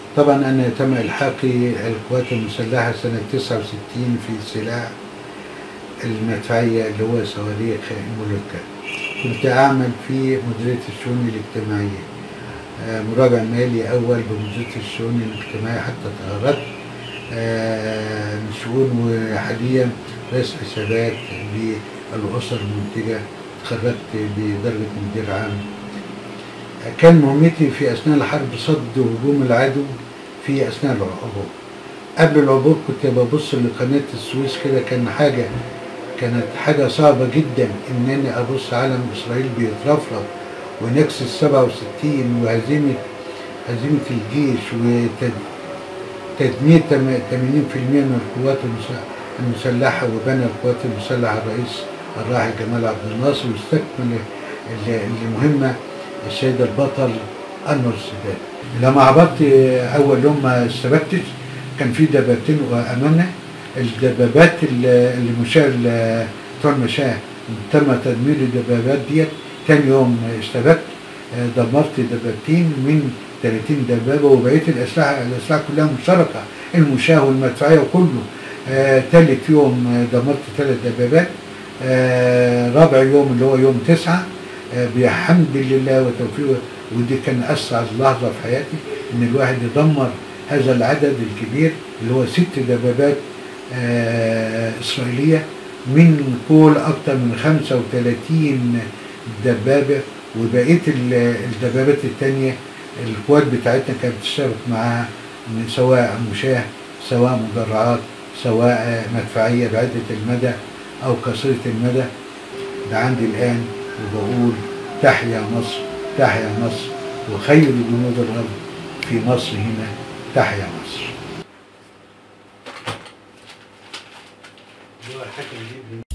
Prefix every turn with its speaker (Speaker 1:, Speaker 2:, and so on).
Speaker 1: طبعا أنا تم إلحاقي القوات المسلحة سنة 69 في سلاح المدفعية اللي هو صواريخ المولوتكا كنت أعمل في مديرية الشؤون الاجتماعية آه، مراجع مالي أول بمديرية الشؤون الاجتماعية حتى تغردت آه، من الشؤون وحاليا رئيس حسابات للأسر المنتجة تخرجت بدرجة مدير عام كان مهمتي في أثناء الحرب صد هجوم العدو في أثناء العبور قبل العبور كنت ببص لقناة السويس كده كان حاجة كانت حاجة صعبة جدا إن أنا أبص علم إسرائيل بيترفرف ونكسة 67 وهزيمة هزيمة الجيش وتدمير 80% من القوات المس- المسلحة وبنى القوات المسلحة الرئيس الراحل جمال عبد الناصر واستكمل ال- المهمة السيد البطل أنور السادات لما عبرت أول يوم ما استبدتش كان في دبابتين أمامنا الدبابات ال- اللي مشاة ال- بتوع المشاة تم تدمير الدبابات ديت تاني يوم استبدت آه، دمرت دبابتين من 30 دبابة وبقية الأسلحة الأسلحة كلها مشتركة المشاة والمدفعية وكله آه، تالت يوم آه، دمرت ثلاث دبابات آه، رابع يوم اللي هو يوم تسعة آه، بحمد لله وتوفيقه ودي كان أسعد لحظة في حياتي إن الواحد يدمر هذا العدد الكبير اللي هو ست دبابات آه، إسرائيلية من كل أكثر من 35 دبابة وبقية ال- الدبابات التانية القوات بتاعتنا كانت بتشترك معاها من سواء مشاة سواء مدرعات سواء مدفعية بعدة المدى أو قصيرة المدى ده عندي الآن وبقول تحيا مصر تحيا مصر وخير جنود الأرض في مصر هنا تحيا مصر